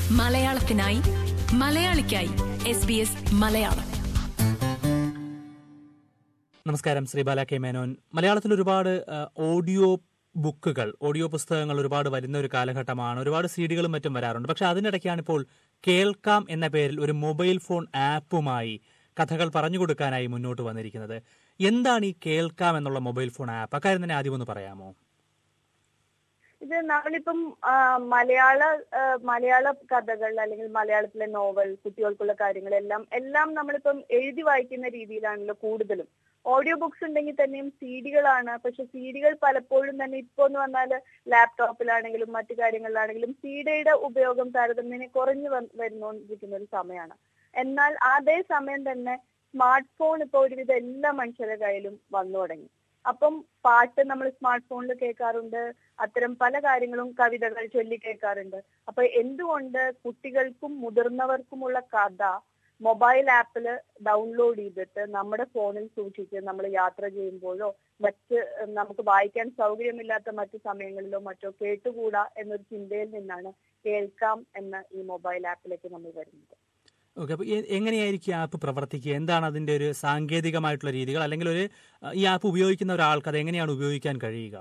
മലയാളത്തിനായി മലയാളിക്കായി S B S Malayalam നമസ്കാരം Sreebala K Menon മലയാളത്തിൽ ഒരുപാട് ആ, ഓഡിയോ ബുക്കുകൾ ഓഡിയോ പുസ്തകങ്ങൾ ഒരുപാട് വരുന്ന ഒരു കാലഘട്ടമാണ് ഒരുപാട് സീഡികളും മറ്റും വരാറുണ്ട് പക്ഷെ അതിനിടയ്ക്കാണ് ഇപ്പോൾ കേൾക്കാം എന്ന പേരിൽ ഒരു മൊബൈൽ ഫോൺ ആപ്പുമായി കഥകൾ പറഞ്ഞു കൊടുക്കാനായി മുന്നോട്ട് വന്നിരിക്കുന്നത് എന്താണ് ഈ കേൾക്കാം എന്നുള്ള മൊബൈൽ ഫോൺ ആപ്പ് അക്കാര്യം തന്നെ ആദ്യം ഒന്ന് പറയാമോ ഇത് നമ്മളിപ്പം ആ, മലയാള ആ, മലയാള കഥകൾ അല്ലെങ്കിൽ മലയാളത്തിലെ നോവൽ കുട്ടികൾക്കുള്ള കാര്യങ്ങളെല്ലാം എല്ലാം നമ്മളിപ്പം എഴുതി വായിക്കുന്ന രീതിയിലാണല്ലോ കൂടുതലും ഓഡിയോ ബുക്സ് ഉണ്ടെങ്കിൽ തന്നെയും സീഡികളാണ് പക്ഷെ സീഡികൾ പലപ്പോഴും തന്നെ ഇപ്പൊ എന്ന് പറഞ്ഞാൽ ലാപ്ടോപ്പിലാണെങ്കിലും മറ്റു കാര്യങ്ങളിലാണെങ്കിലും സീഡിയുടെ ഉപയോഗം താരതമ്യേന കുറഞ്ഞു വന്ന് വരുന്നോണ്ടിരിക്കുന്ന ഒരു സമയമാണ് എന്നാൽ അതേ സമയം തന്നെ സ്മാർട്ട് ഫോൺ ഇപ്പൊ ഒരുവിധം എല്ലാ മനുഷ്യരുടെ കയ്യിലും വന്നു തുടങ്ങി അപ്പം പാട്ട് നമ്മൾ സ്മാർട്ട് ഫോണിൽ കേൾക്കാറുണ്ട് അത്തരം പല കാര്യങ്ങളും കവിതകൾ ചൊല്ലി കേൾക്കാറുണ്ട് അപ്പൊ എന്തുകൊണ്ട് കുട്ടികൾക്കും മുതിർന്നവർക്കുമുള്ള കഥ മൊബൈൽ ആപ്പിൽ ഡൗൺലോഡ് ചെയ്തിട്ട് നമ്മുടെ ഫോണിൽ സൂക്ഷിച്ച് നമ്മൾ യാത്ര ചെയ്യുമ്പോഴോ മറ്റ് നമുക്ക് വായിക്കാൻ സൗകര്യമില്ലാത്ത മറ്റു സമയങ്ങളിലോ മറ്റോ കേട്ടുകൂടാ എന്നൊരു ചിന്തയിൽ നിന്നാണ് കേൾക്കാം എന്ന ഈ മൊബൈൽ ആപ്പിലേക്ക് നമ്മൾ വരുന്നത് ഓക്കെ അപ്പോൾ എങ്ങനെയായിരിക്കും ഈ ആപ്പ് പ്രവർത്തിക്കുക എന്താണ് അതിന്റെ ഒരു സാങ്കേതികമായിട്ടുള്ള രീതികൾ അല്ലെങ്കിൽ ഒരു ആ, ഈ ആപ്പ് ഉപയോഗിക്കുന്ന ഒരാൾക്ക് അത് എങ്ങനെയാണ് ഉപയോഗിക്കാൻ കഴിയുക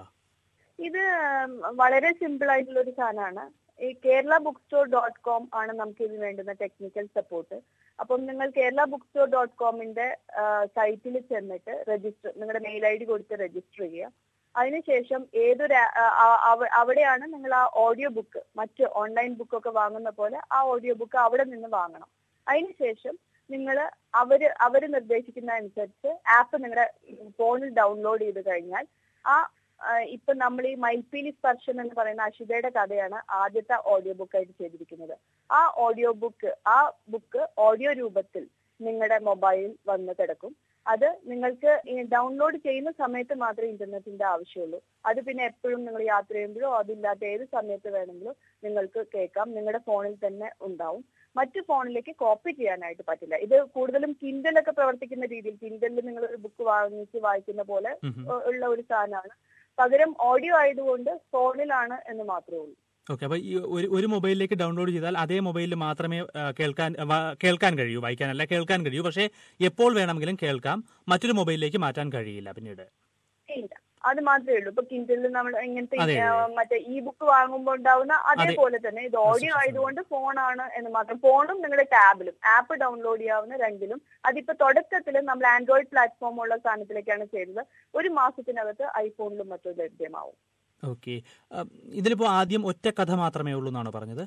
ഇത് ഉം, വളരെ സിമ്പിൾ ആയിട്ടുള്ള ഒരു സാധനമാണ് ഈ Kerala book store dot com ആണ് നമുക്ക് ഇതിന് വേണ്ടുന്ന ടെക്നിക്കൽ സപ്പോർട്ട് അപ്പം നിങ്ങൾ കേരള ബുക്ക് സ്റ്റോർ ഡോട്ട് കോമിന്റെ സൈറ്റിൽ ചെന്നിട്ട് രജിസ്റ്റർ നിങ്ങളുടെ മെയിൽ ഐ ഡി കൊടുത്ത് രജിസ്റ്റർ ചെയ്യുക അതിനുശേഷം ഏതൊരു ആ- ആ- അവ- അവിടെയാണ് നിങ്ങൾ ആ ഓഡിയോ ബുക്ക് മറ്റ് ഓൺലൈൻ ബുക്കൊക്കെ വാങ്ങുന്ന പോലെ ആ ഓഡിയോ ബുക്ക് അവിടെ നിന്ന് വാങ്ങണം അതിനുശേഷം നിങ്ങൾ അവര് അവര് നിർദ്ദേശിക്കുന്ന അനുസരിച്ച് ആപ്പ് നിങ്ങളുടെ ഫോണിൽ ഡൗൺലോഡ് ചെയ്ത് കഴിഞ്ഞാൽ ആ ആ, ഇപ്പൊ നമ്മൾ ഈ മൈൽപ്പീലി സ്പർശം എന്ന് പറയുന്ന അഷിതയുടെ കഥയാണ് ആദ്യത്തെ ഓഡിയോ ബുക്ക് ആയിട്ട് ചെയ്തിരിക്കുന്നത് ആ ഓഡിയോ ബുക്ക് ആ ബുക്ക് ഓഡിയോ രൂപത്തിൽ നിങ്ങളുടെ മൊബൈലിൽ വന്ന് കിടക്കും അത് നിങ്ങൾക്ക് ഡൗൺലോഡ് ചെയ്യുന്ന സമയത്ത് മാത്രമേ ഇന്റർനെറ്റിന്റെ ആവശ്യമുള്ളൂ അത് പിന്നെ എപ്പോഴും നിങ്ങൾ യാത്ര ചെയ്യുമ്പോഴോ അതില്ലാത്ത ഏത് സമയത്ത് വേണമെങ്കിലും നിങ്ങൾക്ക് കേൾക്കാം നിങ്ങളുടെ ഫോണിൽ തന്നെ ഉണ്ടാവും മറ്റു ഫോണിലേക്ക് കോപ്പി ചെയ്യാനായിട്ട് പറ്റില്ല ഇത് കൂടുതലും കിൻഡലൊക്കെ പ്രവർത്തിക്കുന്ന രീതിയിൽ കിൻഡലിൽ നിങ്ങൾ ഒരു ബുക്ക് വാങ്ങിച്ച് വായിക്കുന്ന പോലെ ഉം ഉം. ഉ- ഉള്ള ഒരു സാധനമാണ് പകരം ഓഡിയോ ആയതുകൊണ്ട് ഫോണിലാണ് എന്ന് മാത്രമേ ഉള്ളൂ ഓക്കെ അപ്പോൾ ഈ ഒരു ഒരു മൊബൈലിലേക്ക് ഡൗൺലോഡ് ചെയ്താൽ അതേ മൊബൈലിൽ മാത്രമേ ആ, കേൾക്കാൻ വ- കേൾക്കാൻ കഴിയൂ വായിക്കാനല്ല കേൾക്കാൻ കഴിയൂ പക്ഷേ എപ്പോൾ വേണമെങ്കിലും കേൾക്കാം മറ്റൊരു മൊബൈലിലേക്ക് മാറ്റാൻ കഴിയില്ല പിന്നീട് ഇല്ല അത് മാത്രമേ ഉള്ളൂ ഇപ്പൊ കിൻഡലിൽ നമ്മൾ ഇങ്ങനത്തെ അതെ, ആ, അതെ. മറ്റേ ഈ ബുക്ക് വാങ്ങുമ്പോൾ ഉണ്ടാവുന്ന അതേപോലെ തന്നെ ഇത് ഓഡിയോ അതെ. ആയതുകൊണ്ട് ഫോണാണ് എന്ന് മാത്രം ഫോണും നിങ്ങളുടെ ടാബിലും ആപ്പ് ഡൗൺലോഡ് ചെയ്യാവുന്ന രണ്ടിലും അതിപ്പോ തുടക്കത്തിൽ നമ്മൾ ആൻഡ്രോയിഡ് പ്ലാറ്റ്ഫോം ഉള്ള സാധനത്തിലേക്കാണ് ചെയ്തത് ഒരു മാസത്തിനകത്ത് ഐഫോണിലും മറ്റും ലഭ്യമാവും ഓക്കെ ഇതിലിപ്പോൾ ആദ്യം ഒറ്റ കഥ മാത്രമേ ഉള്ളൂ എന്നാണോ പറഞ്ഞത്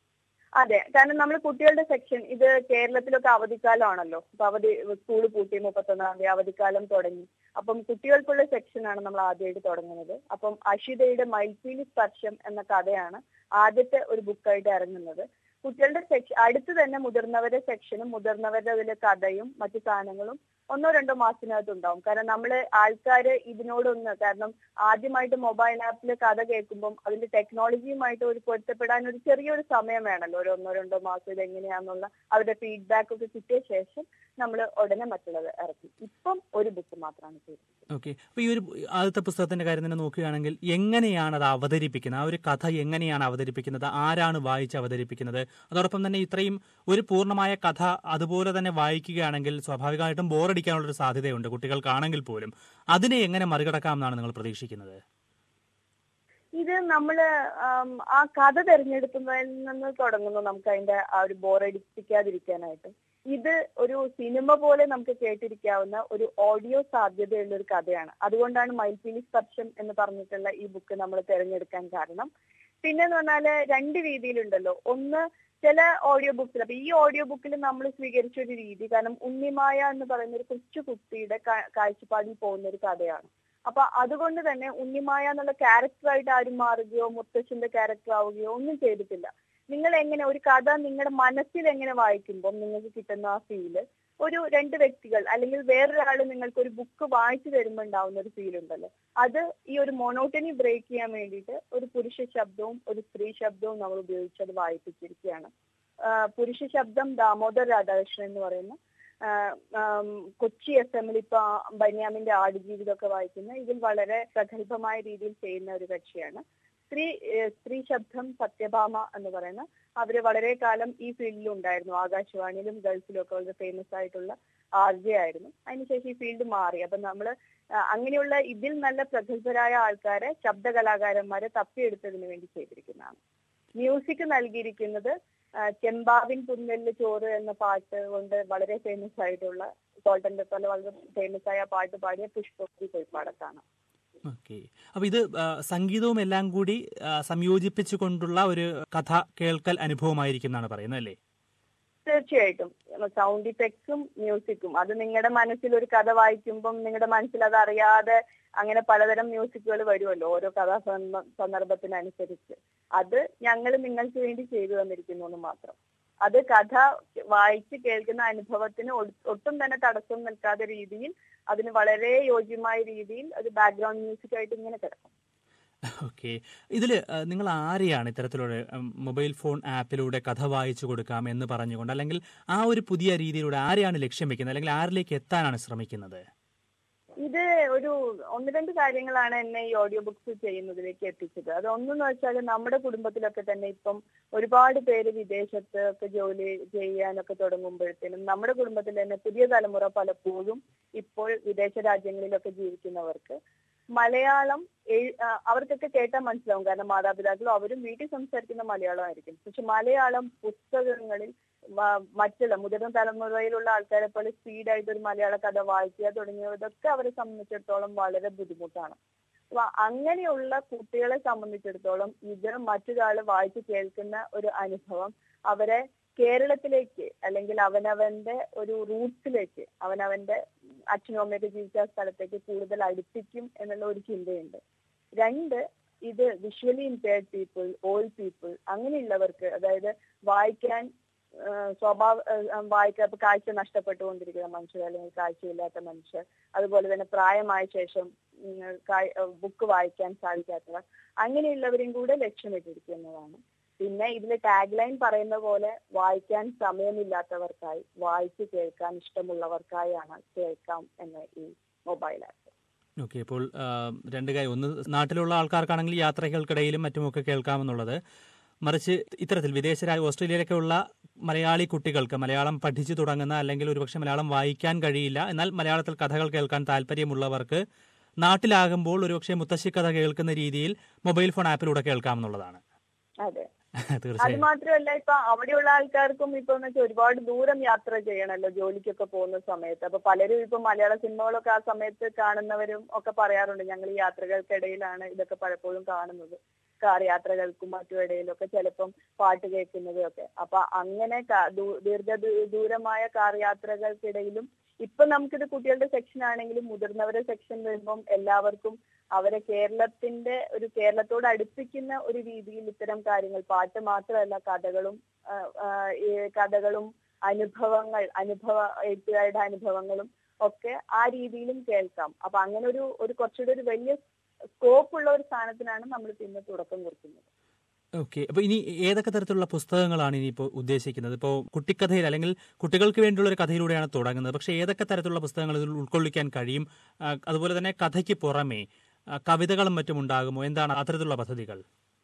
അതെ കാരണം നമ്മൾ കുട്ടികളുടെ സെക്ഷൻ ഇത് കേരളത്തിലൊക്കെ അവധിക്കാലമാണല്ലോ അപ്പൊ അവധി സ്കൂൾ പൂട്ടി മുപ്പത്തൊന്നാം തീയതി അവധിക്കാലം തുടങ്ങി അപ്പം കുട്ടികൾക്കുള്ള സെക്ഷനാണ് നമ്മൾ ആദ്യമായിട്ട് തുടങ്ങുന്നത് അപ്പം അഷിതയുടെ മൈൽപ്പീലി സ്പർശം എന്ന കഥയാണ് ആദ്യത്തെ ഒരു ബുക്കായിട്ട് ഇറങ്ങുന്നത് കുട്ടികളുടെ സെക്ഷൻ അടുത്ത് തന്നെ മുതിർന്നവരുടെ സെക്ഷനും മുതിർന്നവരുടെ അതിലെ കഥയും മറ്റു സാധനങ്ങളും ഒന്നോ രണ്ടോ മാസത്തിനകത്ത് ഉണ്ടാവും കാരണം നമ്മള് ആൾക്കാര് ഇതിനോടൊന്ന് കാരണം ആദ്യമായിട്ട് മൊബൈൽ ആപ്പിൽ കഥ കേൾക്കുമ്പം അതിന്റെ ടെക്നോളജിയുമായിട്ട് ഒരു പൊരുത്തപ്പെടാൻ ഒരു ചെറിയൊരു സമയം വേണമല്ലോ ഒരു ഒന്നോ രണ്ടോ മാസം ഇത് എങ്ങനെയാന്നുള്ള അവരുടെ ഫീഡ്ബാക്ക് ഒക്കെ കിട്ടിയ ശേഷം നമ്മൾ ഉടനെ മറ്റുള്ളത് ഇറക്കി ഇപ്പം ഒരു ബുക്ക് മാത്രമാണ് ചെയ്തത് ഓക്കെ അപ്പോൾ ഈ ഒരു ആദ്യത്തെ പുസ്തകത്തിന്റെ കാര്യം തന്നെ നോക്കുകയാണെങ്കിൽ എങ്ങനെയാണ് അത് അവതരിപ്പിക്കുന്നത് ആ ഒരു കഥ എങ്ങനെയാണ് അവതരിപ്പിക്കുന്നത് ആരാണ് വായിച്ച് അവതരിപ്പിക്കുന്നത് അതോടൊപ്പം തന്നെ ഇത്രയും ഒരു പൂർണ്ണമായ കഥ അതുപോലെ തന്നെ വായിക്കുകയാണെങ്കിൽ സ്വാഭാവികമായിട്ടും ബോറടിക്കാനുള്ള ഒരു സാധ്യതയുണ്ട് കുട്ടികൾക്കാണെങ്കിൽ പോലും അതിനെ എങ്ങനെ മറികടക്കാമെന്നാണ് നിങ്ങൾ പ്രതീക്ഷിക്കുന്നത് ഇത് നമ്മള് ആം, ആ കഥ തിരഞ്ഞെടുക്കുന്നതിൽ നിന്ന് തുടങ്ങുന്നു നമുക്ക് അതിന്റെ ആ ഒരു ബോറടിപ്പിക്കാതിരിക്കാനായിട്ട് ഇത് ഒരു സിനിമ പോലെ നമുക്ക് കേട്ടിരിക്കാവുന്ന ഒരു ഓഡിയോ സാധ്യതയുള്ള ഒരു കഥയാണ് അതുകൊണ്ടാണ് മൈൽപ്പീലി സ്പർശം എന്ന് പറഞ്ഞിട്ടുള്ള ഈ ബുക്ക് നമ്മൾ തിരഞ്ഞെടുക്കാൻ കാരണം പിന്നെന്ന് പറഞ്ഞാല് രണ്ട് രീതിയിലുണ്ടല്ലോ ഒന്ന് ചില ഓഡിയോ ബുക്സിൽ അപ്പൊ ഈ ഓഡിയോ ബുക്കിൽ നമ്മൾ സ്വീകരിച്ച ഒരു രീതി കാരണം ഉണ്ണിമായ എന്ന് പറയുന്ന ഒരു കൊച്ചു കുട്ടിയുടെ കാ- കാഴ്ചപ്പാടിൽ പോകുന്ന ഒരു കഥയാണ് അപ്പൊ അതുകൊണ്ട് തന്നെ ഉണ്ണിമായ എന്നുള്ള ക്യാരക്ടറായിട്ട് ആരും മാറുകയോ മുത്തശ്ശന്റെ ക്യാരക്ടർ ആവുകയോ ഒന്നും ചെയ്തിട്ടില്ല നിങ്ങൾ എങ്ങനെ ഒരു കഥ നിങ്ങളുടെ മനസ്സിൽ എങ്ങനെ വായിക്കുമ്പോൾ നിങ്ങൾക്ക് കിട്ടുന്ന ആ ഫീല് ഒരു രണ്ട് വ്യക്തികൾ അല്ലെങ്കിൽ വേറൊരാൾ നിങ്ങൾക്ക് ഒരു ബുക്ക് വായിച്ചു തരുമ്പോൾ ഉണ്ടാവുന്ന ഒരു ഫീൽ ഉണ്ടല്ലോ അത് ഈ ഒരു മോണോട്ടനി ബ്രേക്ക് ചെയ്യാൻ വേണ്ടിയിട്ട് ഒരു പുരുഷ ശബ്ദവും ഒരു സ്ത്രീ ശബ്ദവും നമ്മൾ ഉപയോഗിച്ച് അത് വായിപ്പിച്ചിരിക്കുകയാണ് ആ, പുരുഷ ശബ്ദം ദാമോദർ രാധാകൃഷ്ണൻ എന്ന് പറയുന്ന ആ, ആം, കൊച്ചി എഫ് എമ്മിൽ ഇപ്പൊ ബന്യാമിന്റെ ആടുജീവിതമൊക്കെ വായിക്കുന്ന ഇതിൽ വളരെ പ്രഗത്ഭമായ രീതിയിൽ ചെയ്യുന്ന ഒരു കക്ഷിയാണ് സ്ത്രീ ഏഹ് സ്ത്രീ ശബ്ദം സത്യഭാമ എന്ന് പറയുന്ന അവര് വളരെ കാലം ഈ ഫീൽഡിൽ ഉണ്ടായിരുന്നു ആകാശവാണിയിലും ഗൾഫിലും ഒക്കെ വളരെ ഫേമസ് ആയിട്ടുള്ള ആർ ജെ ആയിരുന്നു അതിനുശേഷം ഈ ഫീൽഡ് മാറി അപ്പൊ നമ്മള് ആ, അങ്ങനെയുള്ള ഇതിൽ നല്ല പ്രഗത്ഭരായ ആൾക്കാരെ ശബ്ദ കലാകാരന്മാരെ തപ്പിയെടുത്തതിന് വേണ്ടി ചെയ്തിരിക്കുന്നതാണ് മ്യൂസിക് നൽകിയിരിക്കുന്നത് ആ, ചെമ്പാവിൻ പുന്നെല്ല് ചോറ് എന്ന പാട്ട് കൊണ്ട് വളരെ ഫേമസ് ആയിട്ടുള്ള ഗോൾഡൻ പെപ്പറിൽ വളരെ ഫേമസ് ആയ പാട്ട് പാടിയ പുഷ്പത്തി പൊയ്പ്പാടത്താണ് ഓക്കെ അപ്പൊ ഇത് ആ, സംഗീതവും എല്ലാം കൂടി ആ, സംയോജിപ്പിച്ചുകൊണ്ടുള്ള ഒരു കഥ കേൾക്കൽ അനുഭവമായിരിക്കും എന്നാണ് പറയുന്നത് അല്ലേ തീർച്ചയായിട്ടും സൗണ്ട് ഇഫക്ട്സും മ്യൂസിക്കും അത് നിങ്ങളുടെ മനസ്സിൽ ഒരു കഥ വായിക്കുമ്പം നിങ്ങളുടെ മനസ്സിൽ അത് അറിയാതെ അങ്ങനെ പലതരം മ്യൂസിക്കുകൾ വരുമല്ലോ ഓരോ കഥാ സന്ദ- സന്ദർഭത്തിനനുസരിച്ച് അത് ഞങ്ങൾ നിങ്ങൾക്ക് വേണ്ടി ചെയ്തു തന്നിരിക്കുന്നു എന്ന് മാത്രം അത് കഥ വായിച്ച് കേൾക്കുന്ന അനുഭവത്തിന് ഒ- ഒട്ടും തന്നെ തടസ്സം നിൽക്കാത്ത രീതിയിൽ അതിന് വളരെ യോജ്യമായ രീതിയിൽ അത് ബാക്ക്ഗ്രൗണ്ട് മ്യൂസിക് ആയിട്ട് ഇങ്ങനെ കിടക്കും ഓക്കെ ഇതിൽ നിങ്ങൾ ആരെയാണ് ഇത്തരത്തിലുള്ള ഉം, മൊബൈൽ ഫോൺ ആപ്പിലൂടെ കഥ വായിച്ചു കൊടുക്കാം എന്ന് പറഞ്ഞുകൊണ്ട് അല്ലെങ്കിൽ ആ ഒരു പുതിയ രീതിയിലൂടെ ആരെയാണ് ലക്ഷ്യം വെക്കുന്നത് അല്ലെങ്കിൽ ആരിലേക്ക് എത്താനാണ് ശ്രമിക്കുന്നത് ഇത് ഒരു ഒന്ന് രണ്ട് കാര്യങ്ങളാണ് എന്നെ ഈ ഓഡിയോ ബുക്സ് ചെയ്യുന്നതിലേക്ക് എത്തിച്ചത് അത് ഒന്നെന്ന് വെച്ചാൽ നമ്മുടെ കുടുംബത്തിലൊക്കെ തന്നെ ഇപ്പം ഒരുപാട് പേര് വിദേശത്ത് ഒക്കെ ജോലി ചെയ്യാനൊക്കെ തുടങ്ങുമ്പോഴത്തേനും നമ്മുടെ കുടുംബത്തിൽ തന്നെ പുതിയ തലമുറ പലപ്പോഴും ഇപ്പോൾ വിദേശ രാജ്യങ്ങളിലൊക്കെ ജീവിക്കുന്നവർക്ക് മലയാളം എഴ്- ആ, അവർക്കൊക്കെ കേട്ടാൽ മനസ്സിലാവും കാരണം മാതാപിതാക്കളും അവരും വീട്ടിൽ സംസാരിക്കുന്ന മലയാളം ആയിരിക്കും പക്ഷെ മലയാളം പുസ്തകങ്ങളിൽ മ- മറ്റുള്ള മുതിർന്ന തലമുറയിലുള്ള ആൾക്കാരെ പോലെ സ്പീഡായിട്ട് ഒരു മലയാള കഥ വായിക്കുക തുടങ്ങിയതൊക്കെ അവരെ സംബന്ധിച്ചിടത്തോളം വളരെ ബുദ്ധിമുട്ടാണ് അപ്പൊ അങ്ങനെയുള്ള കുട്ടികളെ സംബന്ധിച്ചിടത്തോളം ഇത് മറ്റൊരാൾ വായിച്ചു കേൾക്കുന്ന ഒരു അനുഭവം അവരെ കേരളത്തിലേക്ക് അല്ലെങ്കിൽ അവനവന്റെ ഒരു റൂട്ട്സിലേക്ക് അവനവന്റെ അച്ഛനും അമ്മയൊക്കെ ജീവിച്ച സ്ഥലത്തേക്ക് കൂടുതൽ അടുപ്പിക്കും എന്നുള്ള ഒരു ചിന്തയുണ്ട് രണ്ട് ഇത് visually impaired people old people അങ്ങനെയുള്ളവർക്ക് അതായത് വായിക്കാൻ ആ, സ്വഭാവ ആ, വായിക്കാൻ ഇപ്പൊ കാഴ്ച നഷ്ടപ്പെട്ടുകൊണ്ടിരിക്കുന്ന മനുഷ്യർ അല്ലെങ്കിൽ കാഴ്ചയില്ലാത്ത മനുഷ്യർ അതുപോലെ തന്നെ പ്രായമായ ശേഷം ബുക്ക് വായിക്കാൻ സാധിക്കാത്തവർ അങ്ങനെയുള്ളവരെയും കൂടെ ലക്ഷ്യമിട്ടിരിക്കുന്നതാണ് പിന്നെ ഇതിൽ ടാഗ് ലൈൻ പറയുന്ന പോലെ വായിക്കാൻ സമയമില്ലാത്തവർക്കായി വായിച്ചു കേൾക്കാൻ ഇഷ്ടമുള്ളവർക്കായാണ് കേൾക്കാം എന്ന ഈ മൊബൈൽ ആപ്പ് ഓക്കെ അപ്പോൾ ആ, രണ്ട് കാര്യം ഒന്ന് നാട്ടിലുള്ള ആൾക്കാർക്കാണെങ്കിൽ യാത്രകൾക്കിടയിലും മറ്റുമൊക്കെ കേൾക്കാമെന്നുള്ളത് മറിച്ച് ഇത്തരത്തിൽ വിദേശ രാജ്യ ഓസ്ട്രേലിയയിലൊക്കെ ഉള്ള മലയാളി കുട്ടികൾക്ക് മലയാളം പഠിച്ചു തുടങ്ങുന്ന അല്ലെങ്കിൽ ഒരുപക്ഷെ മലയാളം വായിക്കാൻ കഴിയില്ല എന്നാൽ മലയാളത്തിൽ കഥകൾ കേൾക്കാൻ താല്പര്യമുള്ളവർക്ക് നാട്ടിലാകുമ്പോൾ ഒരുപക്ഷെ മുത്തശ്ശി കഥ കേൾക്കുന്ന രീതിയിൽ മൊബൈൽ ഫോൺ ആപ്പിലൂടെ കേൾക്കാമെന്നുള്ളതാണ് അതെ അത് തീർച്ചയായും മാത്രമല്ല ഇപ്പൊ അവിടെയുള്ള ആൾക്കാർക്കും ഇപ്പൊ എന്ന് വെച്ചാൽ ഒരുപാട് ദൂരം യാത്ര ചെയ്യണമല്ലോ ജോലിക്കൊക്കെ പോകുന്ന സമയത്ത് അപ്പൊ പലരും ഇപ്പൊ മലയാള സിനിമകളൊക്കെ ആ സമയത്ത് കാണുന്നവരും ഒക്കെ പറയാറുണ്ട് ഞങ്ങൾ ഈ യാത്രകൾക്കിടയിലാണ് ഇതൊക്കെ പലപ്പോഴും കാണുന്നത് കാർ യാത്രകൾക്കും മറ്റും ഇടയിലൊക്കെ ചിലപ്പം പാട്ട് കേൾക്കുന്നതും ഒക്കെ അപ്പൊ അങ്ങനെ ക- ദൂ- ദീർഘ ദൂ- ദൂരമായ കാർ യാത്രകൾക്കിടയിലും ഇപ്പൊ നമുക്കിത് കുട്ടികളുടെ സെക്ഷൻ ആണെങ്കിലും മുതിർന്നവരുടെ സെക്ഷൻ വരുമ്പം എല്ലാവർക്കും അവരെ കേരളത്തിന്റെ ഒരു കേരളത്തോട് അടുപ്പിക്കുന്ന ഒരു രീതിയിൽ ഇത്തരം കാര്യങ്ങൾ പാട്ട് മാത്രമല്ല കഥകളും ആ, ആ, ഈ കഥകളും അനുഭവങ്ങൾ അനുഭവ എഴുത്തുകാരുടെ അനുഭവങ്ങളും ഒക്കെ ആ രീതിയിലും കേൾക്കാം അപ്പൊ അങ്ങനെ ഒരു ഒരു കുറച്ചുകൂടി ഒരു വലിയ സ്കോപ്പ് ഉള്ള ഒരു സ്ഥാനത്തിനാണ് നമ്മൾ പിന്നെ തുടക്കം കുറിക്കുന്നത് ഓക്കെ അപ്പൊ ഇനി ഏതൊക്കെ തരത്തിലുള്ള പുസ്തകങ്ങളാണ് ഇനി ഇപ്പോൾ ഉദ്ദേശിക്കുന്നത് ഇപ്പോൾ കുട്ടിക്കഥയിൽ അല്ലെങ്കിൽ കുട്ടികൾക്ക് വേണ്ടിയുള്ള ഒരു കഥയിലൂടെയാണ് തുടങ്ങുന്നത് പക്ഷേ ഏതൊക്കെ തരത്തിലുള്ള പുസ്തകങ്ങൾ ഇതിൽ ഉൾക്കൊള്ളിക്കാൻ കഴിയും ആ, അതുപോലെ തന്നെ കഥയ്ക്ക് പുറമേ ആ, കവിതകളും മറ്റും ഉണ്ടാകുമോ എന്താണ് അത്തരത്തിലുള്ള പദ്ധതികൾ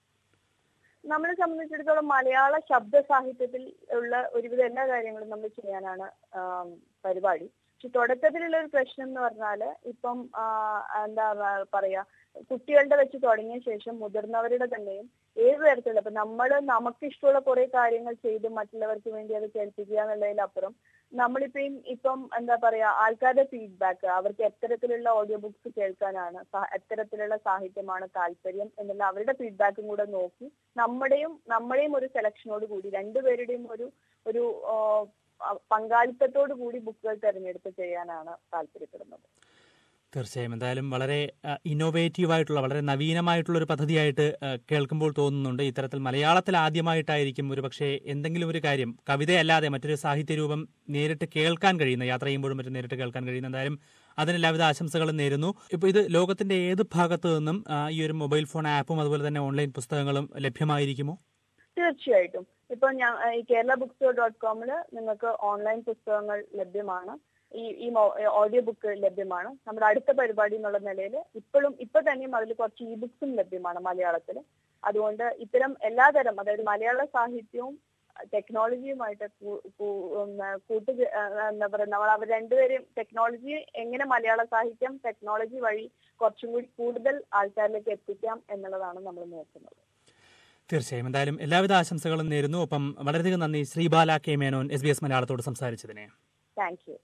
നമ്മളെ സംബന്ധിച്ചിടത്തോളം മലയാള ശബ്ദ സാഹിത്യത്തിൽ ഉള്ള ഒരുവിധ എല്ലാ കാര്യങ്ങളും നമ്മൾ ചെയ്യാനാണ് ആം, പരിപാടി പക്ഷെ തുടക്കത്തിലുള്ള ഒരു പ്രശ്നം എന്ന് പറഞ്ഞാല് ഇപ്പം ആ, എന്താ പറയാ കുട്ടികളുടെ വെച്ച് തുടങ്ങിയ ശേഷം മുതിർന്നവരുടെ തന്നെയും ഏത് തരത്തിലുള്ള ഇപ്പൊ നമ്മൾ നമുക്ക് ഇഷ്ടമുള്ള കുറെ കാര്യങ്ങൾ ചെയ്ത് മറ്റുള്ളവർക്ക് വേണ്ടി അത് കേൾപ്പിക്കുക എന്നുള്ളതിലപ്പുറം നമ്മളിപ്പം ഇപ്പം എന്താ പറയാ ആൾക്കാരുടെ ഫീഡ്ബാക്ക് അവർക്ക് എത്തരത്തിലുള്ള ഓഡിയോ ബുക്സ് കേൾക്കാനാണ് സ- എത്തരത്തിലുള്ള സാഹിത്യമാണ് താല്പര്യം എന്നുള്ള അവരുടെ ഫീഡ്ബാക്കും കൂടെ നോക്കി നമ്മുടെയും നമ്മുടെയും ഒരു സെലക്ഷനോട് കൂടി രണ്ടുപേരുടെയും ഒരു ഒരു ആ, പങ്കാളിത്തത്തോടു കൂടി ബുക്കുകൾ തിരഞ്ഞെടുത്ത് ചെയ്യാനാണ് താല്പര്യപ്പെടുന്നത് തീർച്ചയായും എന്തായാലും വളരെ ഇന്നോവേറ്റീവ് ആയിട്ടുള്ള വളരെ നവീനമായിട്ടുള്ള ഒരു പദ്ധതിയായിട്ട് ആ, കേൾക്കുമ്പോൾ തോന്നുന്നുണ്ട് ഇത്തരത്തിൽ മലയാളത്തിൽ ആദ്യമായിട്ടായിരിക്കും ഒരു പക്ഷേ എന്തെങ്കിലും ഒരു കാര്യം കവിതയല്ലാതെ മറ്റൊരു സാഹിത്യ രൂപം നേരിട്ട് കേൾക്കാൻ കഴിയുന്ന യാത്ര ചെയ്യുമ്പോഴും മറ്റും നേരിട്ട് കേൾക്കാൻ കഴിയുന്ന എന്തായാലും അതിന് എല്ലാവിധ ആശംസകളും നേരുന്നു ഇപ്പോൾ ഇത് ലോകത്തിന്റെ ഏത് ഭാഗത്തു നിന്നും ആ, ഈ ഒരു മൊബൈൽ ഫോൺ ആപ്പും അതുപോലെ തന്നെ ഓൺലൈൻ പുസ്തകങ്ങളും ലഭ്യമായിരിക്കുമോ തീർച്ചയായിട്ടും ഇപ്പൊ ഞാൻ ഈ കേരള ബുക്സ് ഡോട്ട് കോമിൽ നിങ്ങൾക്ക് ഓൺലൈൻ പുസ്തകങ്ങൾ ലഭ്യമാണ് ഈ ഈ ഓഡിയോ ബുക്ക് ലഭ്യമാണ് നമ്മുടെ അടുത്ത പരിപാടി എന്നുള്ള നിലയിൽ ഇപ്പോഴും ഇപ്പൊ തന്നെയും അതിൽ കുറച്ച് ഇ ബുക്സും ലഭ്യമാണ് മലയാളത്തിൽ അതുകൊണ്ട് ഇത്തരം എല്ലാതരം അതായത് മലയാള സാഹിത്യവും ടെക്നോളജിയുമായിട്ട് കൂ- കൂ- ഉം, കൂട്ട് ചേ- ആ, എന്താ പറയുക നമ്മൾ അവർ രണ്ടുപേരും ടെക്നോളജി എങ്ങനെ മലയാള സാഹിത്യം ടെക്നോളജി വഴി കുറച്ചും കൂടി കൂടുതൽ ആൾക്കാരിലേക്ക് എത്തിക്കാം എന്നുള്ളതാണ് നമ്മൾ നോക്കുന്നത് തീർച്ചയായും എന്തായാലും എല്ലാവിധ ആശംസകളും നേരുന്നു ഒപ്പം വളരെയധികം നന്ദി Sreebala K Menon S B S മലയാളത്തോട് സംസാരിച്ചതിനെ thank you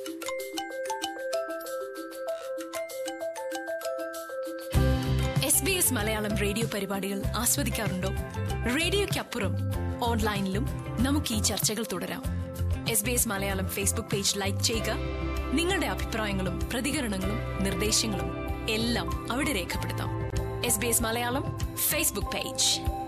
S B S Malayalam radio പരിപാടികൾ ആസ്വദിക്കാറുണ്ടോ റേഡിയോയ്ക്കപ്പുറം ഓൺലൈനിലും നമുക്ക് ഈ ചർച്ചകൾ തുടരാം S B S Malayalam Facebook page like ചെയ്യുക നിങ്ങളുടെ അഭിപ്രായങ്ങളും പ്രതികരണങ്ങളും നിർദ്ദേശങ്ങളും എല്ലാം അവിടെ രേഖപ്പെടുത്താം S B S Malayalam Facebook page